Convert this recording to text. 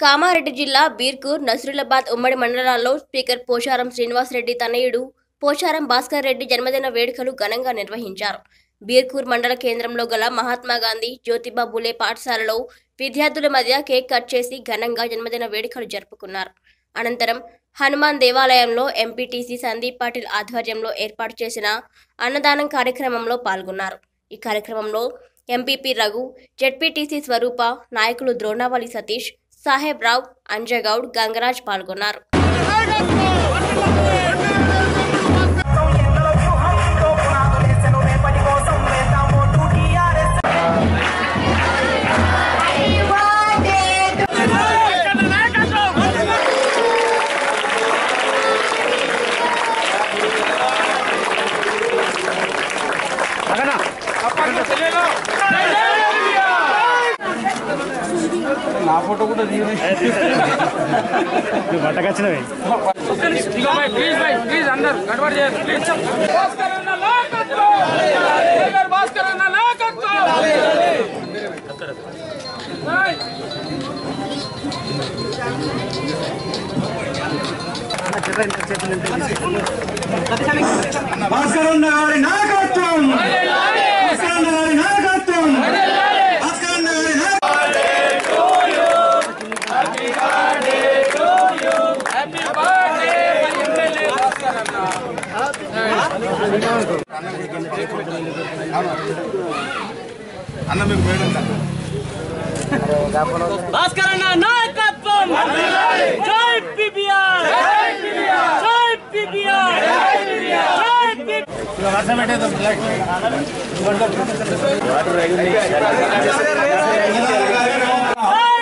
కామారెడ్డి జిల్లా బీర్కూర్ నసరులాబాద్ ఉమ్మడి మండలాల్లో స్పీకర్ పోచారం శ్రీనివాసరెడ్డి తనయుడు పోచారం భాస్కర్ రెడ్డి జన్మదిన వేడుకలు ఘనంగా నిర్వహించారు బీర్కూర్ మండల కేంద్రంలో గల మహాత్మా గాంధీ జ్యోతిబా బులే పాఠశాలలో విద్యార్థుల మధ్య కేక్ కట్ చేసి ఘనంగా జన్మదిన వేడుకలు జరుపుకున్నారు అనంతరం హనుమాన్ దేవాలయంలో ఎంపీటీసీ సందీప్ పాటిల్ ఆధ్వర్యంలో ఏర్పాటు చేసిన అన్నదానం కార్యక్రమంలో పాల్గొన్నారు ఈ కార్యక్రమంలో ఎంపీపీ రఘు జెడ్పీటీసీ స్వరూప నాయకులు ద్రోణావళి సతీష్ సాహెబ్ రావ్ అంజగౌడ్ గంగరాజ్ పాల్గొన్నారు నా ఫోటో కూడా తీయని పట్టకొచ్చినవి ఇగో భాయ్ ప్లీజ్ భాయ్ ప్లీజ్ అందరు గడబడి చేయరు ప్లీజ్ భాస్కర్ అన్న నాయకత్వం టైగర్ భాస్కర్ అన్న నాయకత్వం భాయ్ భాస్కరన్న గారి నాయకత్వం భాస్కరన్న గారి నాయకత్వం భాస్కరన్న గారి నాయకత్వం హ్యాపీ బర్త్డే ఎమ్మెల్యే భాస్కర్ అన్న అన్న మీకు మేడం భాస్కరన్న నాయకత్వం జై పిబిఆర్ జై పిబిఆర్ జై పిబిఆర్ జై